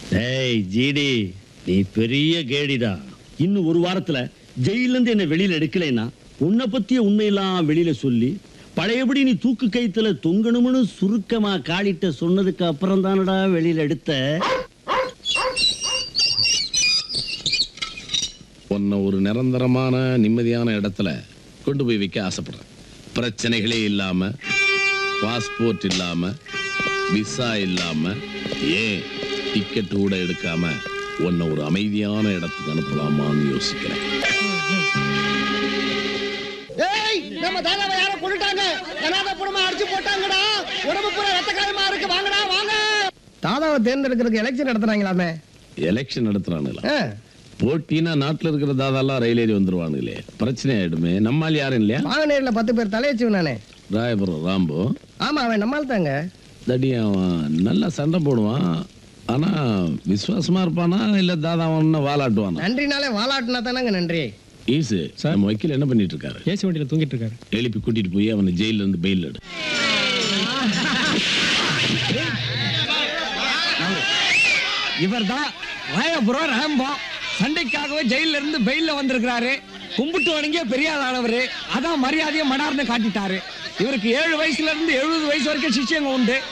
டேய் ஜிடி நீ பெரிய கேடிடா இன்னும் ஒரு வாரத்துல ஜெயில இருந்து என்ன வெளியில எடுக்கலைன்னா உன்னை பத்திய உண்மையெல்லாம் வெளியில சொல்லி பழையபடி நீ தூக்கு கைத்துல தொங்கணும்னு சுருக்கமா காளிட்ட சொன்னதுக்கு அப்புறம் தானடா வெளியில எடுத்த உன்னை ஒரு நிரந்தரமான நிம்மதியான இடத்துல கொண்டு போய் வைக்க ஆசைப்படுறேன் பிரச்சனைகளே இல்லாம பாஸ்போர்ட் இல்லாம விசா இல்லாம ஏன் டிக்கெட் கூட எடுக்காம உன்னை ஒரு அமைதியான இடத்துக்கு அனுப்பலாமான்னு யோசிக்கிறேன் ஏய் நம்ம தாதாவை யாரோ கொண்டுட்டாங்க அனாதபுரமா அடிச்சு போட்டாங்கடா உடம்பு பூரா ரத்த காயமா இருக்கு வாங்கடா வாங்க தாதாவை தேர்ந்தெடுக்கிறதுக்கு எலெக்ஷன் நடத்துறாங்களாமே எலெக்ஷன் நடத்துறானுங்களா ஆ, போட்டினா நாட்டுல இருக்கிற தாதாலாம் ரயில் ஏறி வந்துருவானுங்களே பிரச்சனை ஆயிடுமே நம்மால் யாரும் இல்லையா வாங்க நேரில் பத்து பேர் தலையச்சு நானே ராயபுரம் ராம்பு ஆமா அவன் நம்மால் தாங்க தடி அவன் நல்லா சண்டை போடுவான் ஆனா விசுவாசமா இருப்பானா இல்ல தாதா அவன வாலாட்டுவானா நன்றினாலே வாலாட்டினா தானங்க நன்றி ஈசு நம்ம வக்கீல் என்ன பண்ணிட்டு இருக்காரு ஏசி வண்டியில தூங்கிட்டு இருக்காரு எழுப்பி கூட்டிட்டு போய் அவனை ஜெயில இருந்து பெயில் எடு இவர்தான் ராயபுரம் ராம்போ சண்டைக்காகவே ஜெயில இருந்து பெயில்ல வந்திருக்கிறாரு கும்பிட்டு வணங்கிய பெரிய ஆளவர் அதான் மரியாதையை மடார்னு காட்டிட்டாரு இவருக்கு ஏழு வயசுல இருந்து எழுபது வயசு வரைக்கும் சிஷ்யங்க உண்டு